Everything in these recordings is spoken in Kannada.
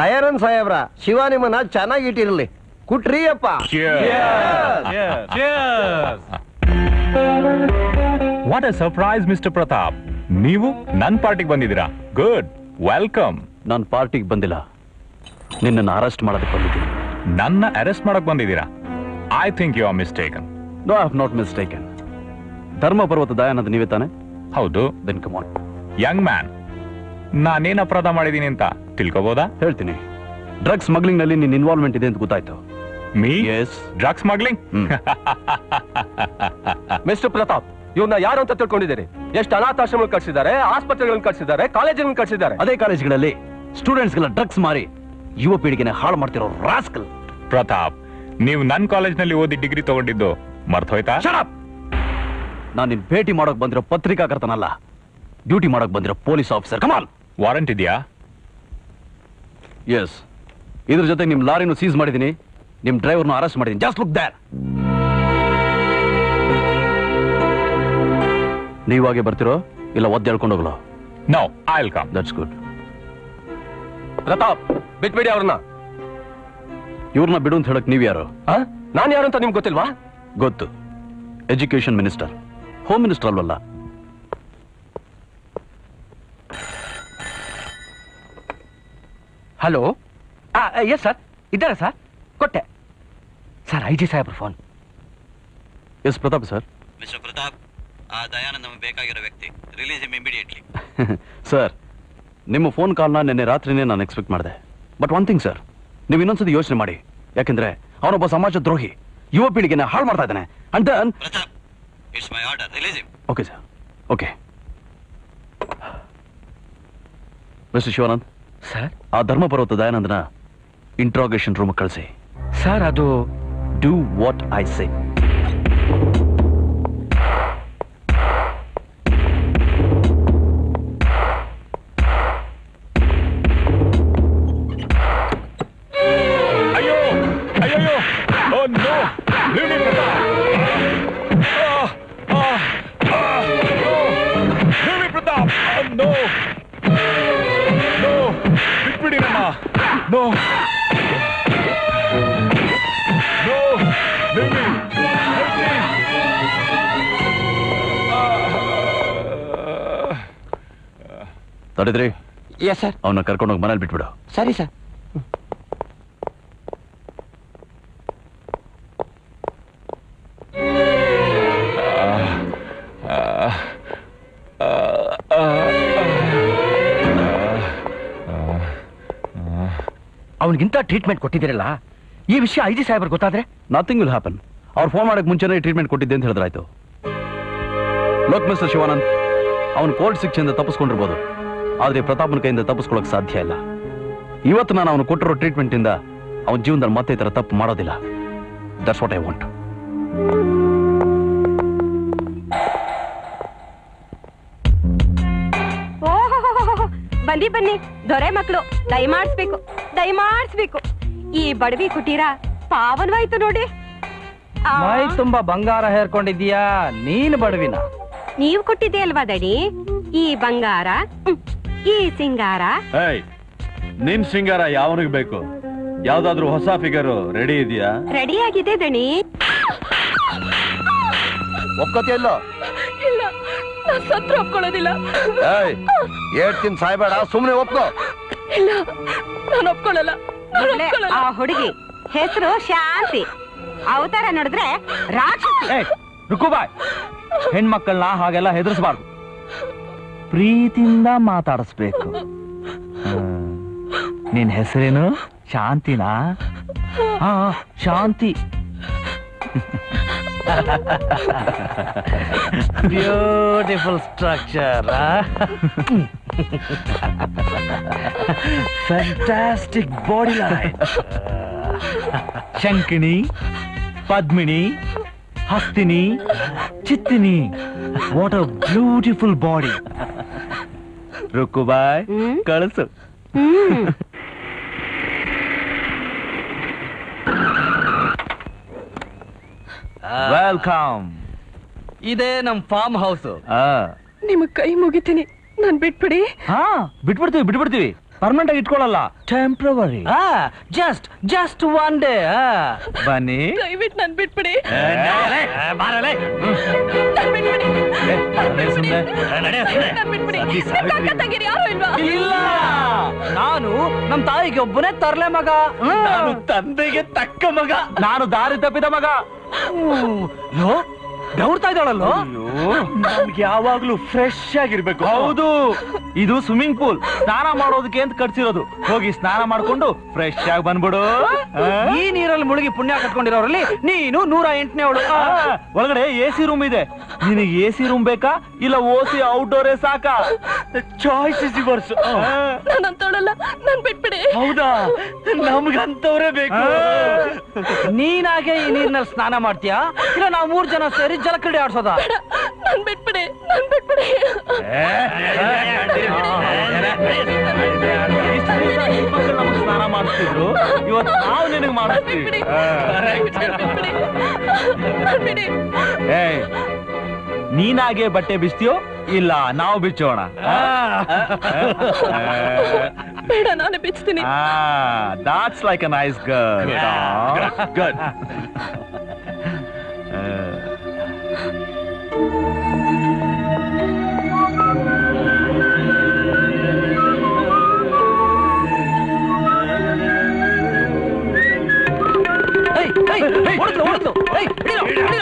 ದಯಾನಂದ್ ಸಾಹೇಬ್ರ ಶಿವ ನಿಮ್ಮನ್ನ ಚೆನ್ನಾಗಿ ಇಟ್ಟಿರ್ಲಿ ಕುಟ್ರಿ ಅಪ್ಪ what a surprise mister Pratap ನೀವು ನನ್ ಪಾರ್ಟಿಗೆ ಬಂದಿದ್ದೀರಾ ಗುಡ್ ವೆಲ್ಕಮ್ ನಾನು ಪಾರ್ಟಿಗೆ ಬಂದಿಲ್ಲ ನಿನ್ನನ್ನು ಅರೆಸ್ಟ್ ಮಾಡೋದಕ್ಕೆ ಬಂದಿದ್ದೀನಿ ನನ್ನ ಅರೆಸ್ಟ್ ಮಾಡಕ್ ಬಂದಿದ್ದೀರಾ I think you are mistaken no have not mistaken Dharma Parvatha Dayananda ನೀವೇ ತಾನೆ ಹೌದು ದೆನ್ ಕಮಾನ್ ಯಂಗ್ ಮ್ಯಾನ್ ನಾನೇನ್ ಅಪರಾಧ ಮಾಡಿದೀನಿ ಅಂತ ತಿಳ್ಕೊಬೋದಾ ಹೇಳ್ತೀನಿ ಡ್ರಗ್ಸ್ ಸ್ಮಗ್ಲಿಂಗ್ ನಲ್ಲಿ ನಿನ್ನ ಇನ್ವಾಲ್ವ್ಮೆಂಟ್ ಇದೆ ಅಂತ ಗೊತ್ತಾಯ್ತು me yes drugs smuggling mister Pratap ಇವ್ನ ಯಾರು ಅಂತ ತಿಳ್ಕೊಂಡಿದ್ದೀರಿ ಎಷ್ಟು ಅನಾಥಾಶ್ರಮ ಕಟ್ಸಿದ್ದಾರೆ ಆಸ್ಪತ್ರೆಗಳನ್ನು ಕಟ್ಸಿದ್ದಾರೆ ಕಾಲೇಜುಗಳನ್ನು ಕಟ್ಸಿದ್ದಾರೆ ಅದೇ ಕಾಲೇಜ್ಗಳಲ್ಲಿ ಸ್ಟೂಡೆಂಟ್ಸ್ಗೆಲ್ಲ ಡ್ರಗ್ಸ್ ಮಾರಿ ಯುವ ಪೀಳಿಗೆನ ಹಾಳು ಮಾಡ್ತಿರೋ ರಾಸ್ಕಲ್ ಪ್ರತಾಪ್ ನೀವು ನನ್ ಕಾಲೇಜ್ನಲ್ಲಿ ಓದಿ ಡಿಗ್ರಿ ತಗೊಂಡಿದ್ದು ಮರ್ತೋಯ್ತಾ ನಾನು ನಿನ್ ಭೇಟಿ ಮಾಡೋಕ್ ಬಂದಿರೋ ಪತ್ರಿಕಾಕರ್ತನಲ್ಲ ಡ್ಯೂಟಿ ಮಾಡೋಕ್ ಬಂದಿರೋ ಪೊಲೀಸ್ ಆಫೀಸರ್ ಕಮಾನ್ ವಾರಂಟ್ ಇದೆಯಾ ಎಸ್ ಇದ್ರ ಜೊತೆ ನಿಮ್ ಲಾರಿನೂ ಸೀಸ್ ಮಾಡಿದೀನಿ ನಿಮ್ ಡ್ರೈವರ್ನು ಅರೆಸ್ಟ್ ಮಾಡಿದೀನಿ ಜಾಸ್ಟ್ ಲುಕ್ ದ್ಯಾರ್ ನೀವಾಗೆ ಬರ್ತಿರೋ ಇಲ್ಲ ಒದ್ದು ಹೇಳ್ಕೊಂಡು ಹೋಗ್ಲೋ no I will come that's good Pratap ಬಿಟ್ಬಿಡಿ ಅವ್ರನ್ನ ಇವ್ರನ್ನ ಬಿಡು ಅಂತ ಹೇಳಕ್ ನೀವ್ ಯಾರು ನಾನು ಯಾರು ಅಂತ ನಿಮ್ಗೆ ಗೊತ್ತಿಲ್ವಾ ಗೊತ್ತು ಎಜುಕೇಶನ್ ಮಿನಿಸ್ಟರ್ ಹೋಮ್ ಮಿನಿಸ್ಟರ್ ಅಲ್ವಲ್ಲ ಹಲೋ ಎಸ್ ಸರ್ ಇದ್ದಾರೆ ಸರ್ ಕೊಟ್ಟೆ ಸರ್ ಐ ಜಿ ಸಾಹೇಬ್ರ phone yes Pratap sir mister Pratap ಆ ದಯಾನಂದ್ ನಮಗೆ ಬೇಕಾಗಿರೋ ವ್ಯಕ್ತಿ ರಿಲೀಸ್ ಇಮ್ ಇಮಿಡಿಯೇಟ್ಲಿ ಸರ್ ನಿಮ್ಮ ಫೋನ್ ಕಾಲ್ನ ನಿನ್ನೆ ರಾತ್ರಿನೇ ನಾನು ಎಕ್ಸ್ಪೆಕ್ಟ್ ಮಾಡಿದೆ ಬಟ್ ಒನ್ ಥಿಂಗ್ ಸರ್ ನೀವು ಇನ್ನೊಂದ್ಸತಿ ಯೋಚನೆ ಮಾಡಿ ಯಾಕೆಂದ್ರೆ ಅವನೊಬ್ಬ ಸಮಾಜ ದ್ರೋಹಿ ಯುವ ಪೀಳಿಗೆನ ಹಾಳು ಮಾಡ್ತಾ ಇದ್ದಾನೆ and Pratap it's my order release ಇಮ್ okay sir okay mister Shivanand sir ಆ ಧರ್ಮಪರ್ವತ ದಯಾನಂದನ ಇಂಟ್ರಾಗೇಷನ್ ರೂಮ್ ಕಳಿಸಿ ಸರ್ ಅದು ಡೂ ವಾಟ್ ಐ ಸೇ ಅಯ್ಯೋ ಅಯ್ಯೋ oh no leave me Pratap leave me Pratap no no ಬಿಟ್ಬಿಡಿ ನಮ್ಮ ನೋ ನೋ ಲೀವ್ ಮಿ ತಡೆದ್ರಿ ಎಸ್ ಸರ್ ಅವನ್ನ ಕರ್ಕೊಂಡೋಗಿ ಮನೇಲಿ ಬಿಟ್ಬಿಡು ಸರಿ ಸರ್ ಅವನಿಗಿಂತ ಟ್ರೀಟ್ಮೆಂಟ್ ಕೊಟ್ಟಿದ್ದೀರಲ್ಲ ಈ ವಿಷಯ ಐ ಜಿ ಸಾಹೇಬ್ರಿಗೆ ಗೊತ್ತಾದ್ರೆ ನಥಿಂಗ್ ವಿಲ್ ಹ್ಯಾಪನ್ ಅವ್ರು ಫೋನ್ ಮಾಡಕ್ ಮುಂಚೆನೇ ಟ್ರೀಟ್ಮೆಂಟ್ ಕೊಟ್ಟಿದ್ದೆ ಅಂತ ಹೇಳಿದ್ರಾಯ್ತು ಲೋಕ್ ಮಿಸ್ಟರ್ ಶಿವಾನಂದ್ ಅವನು ಕೋರ್ಟ್ ಶಿಕ್ಷೆಯಿಂದ ತಪ್ಪಿಸ್ಕೊಂಡಿರ್ಬೋದು ಆದ್ರೆ ಪ್ರತಾಪನ ಕೈಯಿಂದ ತಪ್ಪಿಸ್ಕೊಳಕ್ ಸಾಧ್ಯ ಇಲ್ಲ ಇವತ್ತು ನಾನು ಅವನು ಕೊಟ್ಟಿರೋ ಟ್ರೀಟ್ಮೆಂಟ್ ಇಂದ ಅವನ ಜೀವನದಲ್ಲಿ ಮತ್ತೆ ಈ ತರ ತಪ್ಪು ಮಾಡೋದಿಲ್ಲ ದಟ್ಸ್ ವಾಟ್ ಐ ವಾಂಟ್ ಓಹೋ ಬನ್ನಿ ಬನ್ನಿ ದೊರೆ ಮಕ್ಕಳು ದಯಮಾಡ್ಸ್ಬೇಕು ದಯಮಾಡ್ಸ್ಬೇಕು ಈ ಬಡವಿ ಕುಟೀರ ಪಾವನವಾಯ್ತು ನೋಡಿ ಆ, ಮೈ ತುಂಬಾ ಬಂಗಾರ ಹೇರ್ಕೊಂಡಿದ್ಯಾ ನೀನ್ ಬಡವಿನ ನೀವ್ ಕೊಟ್ಟಿದ್ದೆ ಅಲ್ವಾ ದಡಿ ಈ ಬಂಗಾರ ಹ್ಮ್, ಈ ಸಿಂಗಾರ ಏಯ್ ನಿನ್ ಸಿಂಗಾರ ಯಾವನಿಗೆ ಬೇಕು ಯಾವ್ದಾದ್ರು ಹೊಸ ಫಿಗರ್ ರೆಡಿ ಇದೆಯಾ ರೆಡಿ ಆಗಿದೆ ದಣಿ ಒಪ್ಕೋತಿಯಲ್ಲೋ ಇಲ್ಲ ನಾನ್ ಸತ್ರ ಒಪ್ಕೊಳ್ಳೋದಿಲ್ಲ ಏಯ್ ಹೇಳ್ತೀನಿ ಸಾಯ್ಬೇಡ ಸುಮ್ನೆ ಒಪ್ಕೋ ಇಲ್ಲ ನಾನು ಒಪ್ಕೊಳ್ಳಲ್ಲ ಆ ಹುಡುಗಿ ಹೆಸರು ಶಾಂತಿ ಅವತಾರ ನೋಡಿದ್ರೆ ರಾಕ್ಷಸಿ ರುಕುಬಾಯ್ ಹೆಣ್ಮಕ್ಳನ್ನ ಹಾಗೆಲ್ಲ ಹೆದರ್ಸ್ಬಾರ್ದು ಪ್ರೀತಿಯಿಂದ ಮಾತಾಡಿಸ್ಬೇಕು ಹ್ಮ್. ನಿನ್ ಹೆಸರೇನು ಶಾಂತಿನಾ ಹಾ Shanti beautiful structure fantastic body line ಶಂಕಿಣಿ ಪದ್ಮಿನಿ ಹಸ್ತಿನಿ ಚಿತ್ತಿನಿ what a beautiful body Rukubai ಕಳಿಸು ಹ್ಮ್ ವೆಲ್ಕಮ್ ಇದೇ ನಮ್ ಫಾರ್ಮ್ ಹೌಸ್ ನಿಮಗ್ ಕೈ ಮುಗಿತೀನಿ ನಾನ್ ಬಿಟ್ಬಿಡಿ ಹಾ ಬಿಟ್ಬಿಡ್ತೀವಿ ಬಿಟ್ಬಿಡ್ತೀವಿ ಪರ್ಮನೆಂಟ್ ಆಗಿ ಇಟ್ಕೊಳ್ಳಲ್ಲ temporary just just one day ಬನ್ನಿ ದಯವಿಟ್ಟು ನನ್ ಬಿಟ್ಬಿಡಿ ನನ್ ಬಿಟ್ಬಿಡಿ ತಾಕತ್ತಾಗಿರಿ ಯಾರು ಇಲ್ವಾ ಇಲ್ಲ ನಾನು ನಮ್ ತಾಯಿಗೆ ಒಬ್ಬನೇ ತರ್ಲೆ ಮಗ ನಾನು ತಂದೆಗೆ ತಕ್ಕ ಮಗ ನಾನು ದಾರಿ ತಪ್ಪಿದ ಮಗ ಲೋ ಬೆವರ್ತಾ ಇದ್ದಾಳಲ್ಲೋ ನಮ್ಗೆ ಯಾವಾಗ್ಲೂ ಫ್ರೆಶ್ ಆಗಿರ್ಬೇಕು ಹೌದು ಇದು ಸ್ವಿಮ್ಮಿಂಗ್ ಪೂಲ್ ಸ್ನಾನ ಮಾಡೋದಕ್ಕೆ ಅಂತ ಕಟ್ಸಿರೋದು ಹೋಗಿ ಸ್ನಾನ ಮಾಡ್ಕೊಂಡು ಫ್ರೆಶ್ ಆಗಿ ಬಂದ್ಬಿಡು ಆ? ಈ ನೀರಲ್ಲಿ ಮುಳುಗಿ ಪುಣ್ಯ ಕಟ್ಕೊಂಡಿರೋರಲ್ಲಿ ನೀನು ನೂರ ಎಂಟನೇ ಅವಳು ಆ, ಒಳಗಡೆ ಎ ಸಿ ರೂಮ್ ಇದೆ ನಿನಗೆ ಎ ಸಿ ರೂಮ್ ಬೇಕಾ ಇಲ್ಲ ಓ ಸಿ ಔಟ್ಡೋರೇ ಸಾಕಾ ಚಾಯ್ಸ್ ಇಸ್ ಯುವರ್ಸ್ ನಾನು ಅಂತೋಳಲ್ಲ ನನ್ ಬಿಟ್ಬಿಡಿ ಹೌದಾ ನಮ್ಗಂತವ್ರೇ ಬೇಕು ನೀನಾಗೆ ಈ ನೀರಿನಲ್ಲಿ ಸ್ನಾನ ಮಾಡ್ತೀಯಾ ಇಲ್ಲ ನಾವು ಮೂರ್ ಜನ ಸೇರಿ ಜಲಕ್ರೀಡೆ ಆಡ್ಸೋದ ನನ್ ಬಿಟ್ಬಿಡಿ ನನ್ ಬಿಟ್ಬಿಡಿ ಇಷ್ಟು ದಿವ್ಸ ಹೆಣ್ಮಕ್ಳು ನಮ್ಗ್ ಸ್ನಾನ ಮಾಡಿಸ್ತಿದ್ರು ಇವತ್ತು ನಾವು ನಿನಗೆ ಮಾಡಿಸ್ತೀವಿ ಬಿಡಿ. ಬಿಟ್ಬಿಡಿ ನನ್ ಬಿಡಿ ಏಯ್ ನೀನಾಗೆ ಬಟ್ಟೆ ಬಿಸ್ತೀಯೋ ಇಲ್ಲ ನಾವು ಬಿಚ್ಚೋಣ ಬೇಡ ನಾನೇ ಬಿಚ್ತೀನಿ that's like a nice girl good ಏಯ್, ಏಯ್, ಹೊಡ್ದ್ಲು, ಹೊಡ್ದ್ಲು. ಏಯ್, ಹಿಡೀರೋ, ಹಿಡೀರೋ.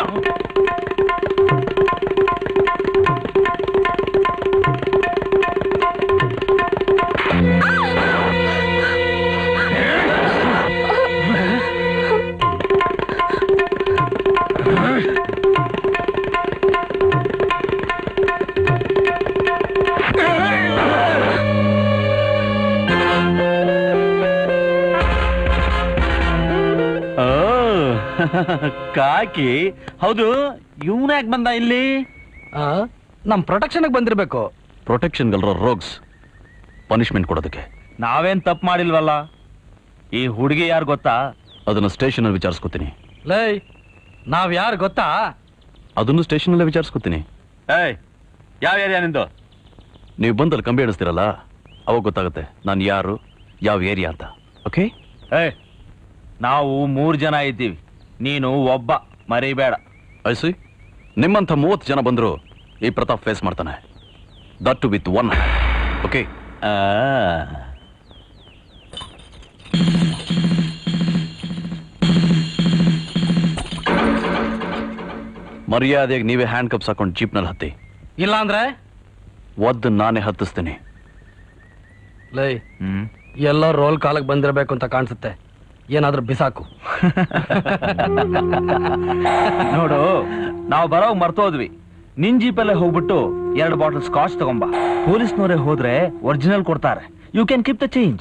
ಕಾಕಿ ಹೌದು ಇವನ್ ಯಾಕೆ ಬಂದ ಇಲ್ಲಿ ಆ, ನಮ್ ಪ್ರೊಟೆಕ್ಷನ್ ಬಂದಿರ್ಬೇಕು ಪ್ರೊಟೆಕ್ಷನ್ ಗಲ್ರ ರೋಗ್ಸ್ ಪನಿಷ್ಮೆಂಟ್ ಕೊಡೋದಕ್ಕೆ ನಾವೇನ್ ತಪ್ಪು ಮಾಡಿಲ್ವಲ್ಲ ಈ ಹುಡುಗಿ ಯಾರು ಗೊತ್ತಾ ಅದನ್ನ ಸ್ಟೇಷನ್ ಅಲ್ಲಿ ವಿಚಾರಿಸ್ಕೊತೀನಿ ಲೈ ನಾವ್ ಯಾರು ಗೊತ್ತಾ ಅದನ್ನು ಸ್ಟೇಷನ್ ಅಲ್ಲೇ ವಿಚಾರಿಸ್ಕೊತೀನಿ ಏಯ್ ಯಾವ ಏರಿಯಾ ನಿಂದು ನೀವು ಬಂದಲ್ಲಿ ಕಂಬಿ ಎಣಿಸ್ತೀರಲ್ಲ ಅವಾಗ ಗೊತ್ತಾಗುತ್ತೆ ನಾನು ಯಾರು ಯಾವ ಏರಿಯಾ ಅಂತ ಓಕೆ ಏಯ್ ನಾವು ಮೂರು ಜನ ಇದ್ದೀವಿ ನೀನು ಒಬ್ಬ ಮರಿಬೇಡ ಐಸಿ ನಿಮ್ಮಂಥ ಮೂವತ್ತು ಜನ ಬಂದ್ರು ಈ ಪ್ರತಾಪ್ ಫೇಸ್ ಮಾಡ್ತಾನೆ that too with one okay ಮರ್ಯಾದೆಗೆ ನೀವೇ ಹ್ಯಾಂಡ್ ಕಪ್ಸ್ ಹಾಕೊಂಡು ಜೀಪ್ನಲ್ಲಿ ಹತ್ತಿ ಇಲ್ಲ ಅಂದ್ರೆ ಒದ್ದು ನಾನೇ ಹತ್ತಿಸ್ತೀನಿ ಲೈ ಎಲ್ಲೋ ರೋಲ್ ಕಾಲಕ್ಕೆ ಬಂದಿರಬೇಕು ಅಂತ ಕಾಣಿಸುತ್ತೆ ಏನಾದ್ರೂ ಬಿಸಾಕು ನೋಡು ನಾವು ಬರೋ ಮರ್ತೋದ್ವಿ ನಿನ್ ಜೀಪಲ್ಲೇ ಹೋಗ್ಬಿಟ್ಟು ಎರಡು ಬಾಟಲ್ ಸ್ಕಾಚ್ ತಗೊಂಬ ಪೊಲೀಸ್ನವರೇ ಹೋದ್ರೆ ಒರಿಜಿನಲ್ ಕೊಡ್ತಾರೆ you can keep the change